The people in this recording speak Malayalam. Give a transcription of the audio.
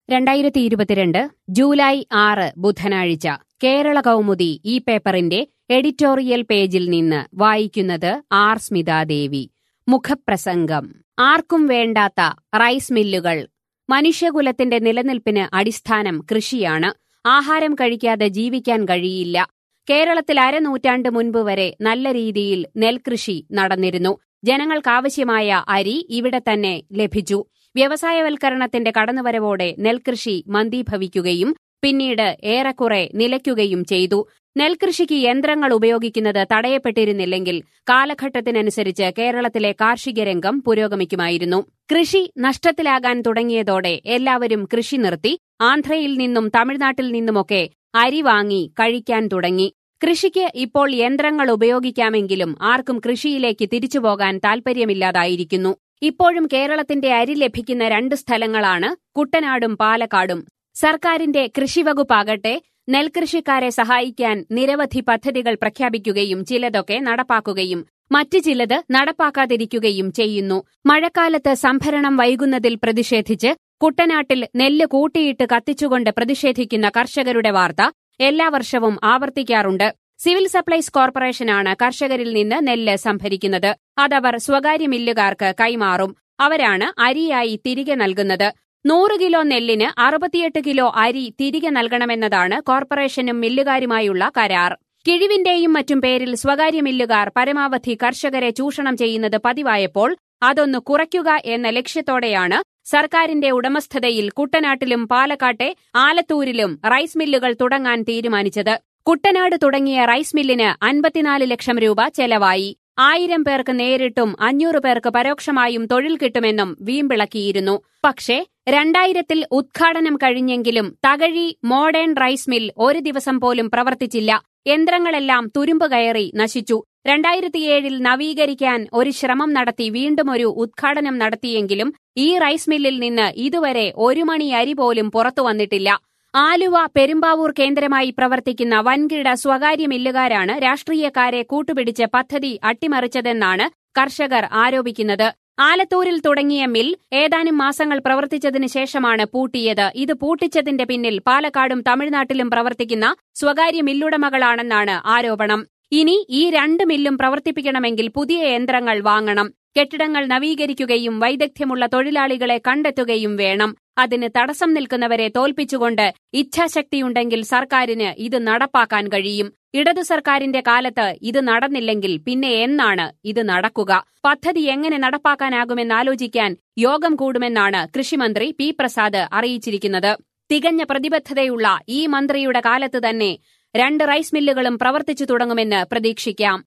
രണ്ടായിരത്തി ഇരുപത്തിരണ്ട് ജൂലൈ ആറ് ബുധനാഴ്ച കേരള കൗമുദി ഈ പേപ്പറിന്റെ എഡിറ്റോറിയൽ പേജിൽ നിന്ന് വായിക്കുന്നത് ആർ സ്മിതാദേവി മുഖപ്രസംഗം ആർക്കും വേണ്ടാത്ത റൈസ് മില്ലുകൾ മനുഷ്യകുലത്തിന്റെ നിലനിൽപ്പിന് അടിസ്ഥാനം കൃഷിയാണ് ആഹാരം കഴിക്കാതെ ജീവിക്കാൻ കഴിയില്ല കേരളത്തിൽ അരനൂറ്റാണ്ട് മുൻപ് വരെ നല്ല രീതിയിൽ നെൽകൃഷി നടന്നിരുന്നു ജനങ്ങൾക്കാവശ്യമായ അരി ഇവിടെ തന്നെ ലഭിച്ചു വ്യവസായവൽക്കരണത്തിന്റെ കടന്നുവരവോടെ നെൽകൃഷി മന്ദീഭവിക്കുകയും പിന്നീട് ഏറെക്കുറെ നിലയ്ക്കുകയും ചെയ്തു നെൽകൃഷിക്ക് യന്ത്രങ്ങൾ ഉപയോഗിക്കുന്നത് തടയപ്പെട്ടിരുന്നില്ലെങ്കിൽ കാലഘട്ടത്തിനനുസരിച്ച് കേരളത്തിലെ കാർഷിക രംഗം പുരോഗമിക്കുമായിരുന്നു കൃഷി നഷ്ടത്തിലാകാൻ തുടങ്ങിയതോടെ എല്ലാവരും കൃഷി നിർത്തി ആന്ധ്രയിൽ നിന്നും തമിഴ്നാട്ടിൽ നിന്നുമൊക്കെ അരി വാങ്ങി കഴിക്കാൻ തുടങ്ങി കൃഷിക്ക് ഇപ്പോൾ യന്ത്രങ്ങൾ ഉപയോഗിക്കാമെങ്കിലും ആർക്കും കൃഷിയിലേക്ക് തിരിച്ചുപോകാൻ താൽപര്യമില്ലാതായിരിക്കുന്നു ഇപ്പോഴും കേരളത്തിന്റെ അരി ലഭിക്കുന്ന രണ്ട് സ്ഥലങ്ങളാണ് കുട്ടനാടും പാലക്കാടും സർക്കാരിന്റെ കൃഷിവകുപ്പാകട്ടെ നെൽകൃഷിക്കാരെ സഹായിക്കാൻ നിരവധി പദ്ധതികൾ പ്രഖ്യാപിക്കുകയും ചിലതൊക്കെ നടപ്പാക്കുകയും മറ്റു ചിലത് നടപ്പാക്കാതിരിക്കുകയും ചെയ്യുന്നു മഴക്കാലത്ത് സംഭരണം വൈകുന്നതിൽ പ്രതിഷേധിച്ച് കുട്ടനാട്ടിൽ നെല്ല് കൂട്ടിയിട്ട് കത്തിച്ചുകൊണ്ട് പ്രതിഷേധിക്കുന്ന കർഷകരുടെ വാർത്ത എല്ലാ വർഷവും ആവർത്തിക്കാറുണ്ട് സിവിൽ സപ്ലൈസ് കോർപ്പറേഷനാണ് കർഷകരിൽ നിന്ന് നെല്ല് സംഭരിക്കുന്നത് അതവർ സ്വകാര്യ മില്ലുകാർക്ക് കൈമാറും അവരാണ് അരിയായി തിരികെ നൽകുന്നത് നൂറ് കിലോ നെല്ലിന് അറുപത്തിയെട്ട് കിലോ അരി തിരികെ നൽകണമെന്നതാണ് കോർപ്പറേഷനും മില്ലുകാരുമായുള്ള കരാർ കിഴിവിന്റെയും മറ്റും പേരിൽ സ്വകാര്യ മില്ലുകാർ പരമാവധി കർഷകരെ ചൂഷണം ചെയ്യുന്നത് പതിവായപ്പോൾ അതൊന്ന് കുറയ്ക്കുക എന്ന ലക്ഷ്യത്തോടെയാണ് സർക്കാരിന്റെ ഉടമസ്ഥതയിൽ കുട്ടനാട്ടിലും പാലക്കാട്ടെ ആലത്തൂരിലും റൈസ് മില്ലുകൾ തുടങ്ങാൻ തീരുമാനിച്ചത് കുട്ടനാട് തുടങ്ങിയ റൈസ് മില്ലിന് അൻപത്തിനാല് ലക്ഷം രൂപ ചെലവായി ആയിരം പേർക്ക് നേരിട്ടും അഞ്ഞൂറ് പേർക്ക് പരോക്ഷമായും തൊഴിൽ കിട്ടുമെന്നും വീമ്പിളക്കിയിരുന്നു പക്ഷേ രണ്ടായിരത്തിൽ ഉദ്ഘാടനം കഴിഞ്ഞെങ്കിലും തകഴി മോഡേൺ റൈസ് മിൽ ഒരു ദിവസം പോലും പ്രവർത്തിച്ചില്ല യന്ത്രങ്ങളെല്ലാം തുരുമ്പ് കയറി നശിച്ചു രണ്ടായിരത്തിയേഴിൽ നവീകരിക്കാൻ ഒരു ശ്രമം നടത്തി വീണ്ടും ഒരു ഉദ്ഘാടനം നടത്തിയെങ്കിലും ഈ റൈസ് മില്ലിൽ നിന്ന് ഇതുവരെ ഒരു മണി അരി പോലും പുറത്തു വന്നിട്ടില്ല ആലുവ പെരുമ്പാവൂർ കേന്ദ്രമായി പ്രവർത്തിക്കുന്ന വൻകിട സ്വകാര്യ മില്ലുകാരാണ് രാഷ്ട്രീയക്കാരെ കൂട്ടുപിടിച്ച് പദ്ധതി അട്ടിമറിച്ചതെന്നാണ് കർഷകർ ആരോപിക്കുന്നത് ആലത്തൂരിൽ തുടങ്ങിയ മിൽ ഏതാനും മാസങ്ങൾ പ്രവർത്തിച്ചതിന് ശേഷമാണ് പൂട്ടിയത് ഇത് പൂട്ടിച്ചതിന്റെ പിന്നിൽ പാലക്കാടും തമിഴ്നാട്ടിലും പ്രവർത്തിക്കുന്ന സ്വകാര്യ മില്ലുടമകളാണെന്നാണ് ആരോപണം ഇനി ഈ രണ്ട് മില്ലും പ്രവർത്തിപ്പിക്കണമെങ്കിൽ പുതിയ യന്ത്രങ്ങൾ വാങ്ങണം കെട്ടിടങ്ങൾ നവീകരിക്കുകയും വൈദഗ്ധ്യമുള്ള തൊഴിലാളികളെ കണ്ടെത്തുകയും വേണം അതിന് തടസ്സം നിൽക്കുന്നവരെ തോൽപ്പിച്ചുകൊണ്ട് ഇച്ഛാശക്തിയുണ്ടെങ്കിൽ സർക്കാരിന് ഇത് നടപ്പാക്കാൻ കഴിയും ഇടതു സർക്കാരിന്റെ കാലത്ത് ഇത് നടന്നില്ലെങ്കിൽ പിന്നെ എന്നാണ് ഇത് നടക്കുക പദ്ധതി എങ്ങനെ നടപ്പാക്കാനാകുമെന്നാലോചിക്കാൻ യോഗം കൂടുമെന്നാണ് കൃഷിമന്ത്രി പി പ്രസാദ് അറിയിച്ചിരിക്കുന്നത് തികഞ്ഞ പ്രതിബദ്ധതയുള്ള ഈ മന്ത്രിയുടെ കാലത്ത് തന്നെ രണ്ട് റൈസ് മില്ലുകളും പ്രവർത്തിച്ചു തുടങ്ങുമെന്ന് പ്രതീക്ഷിക്കാം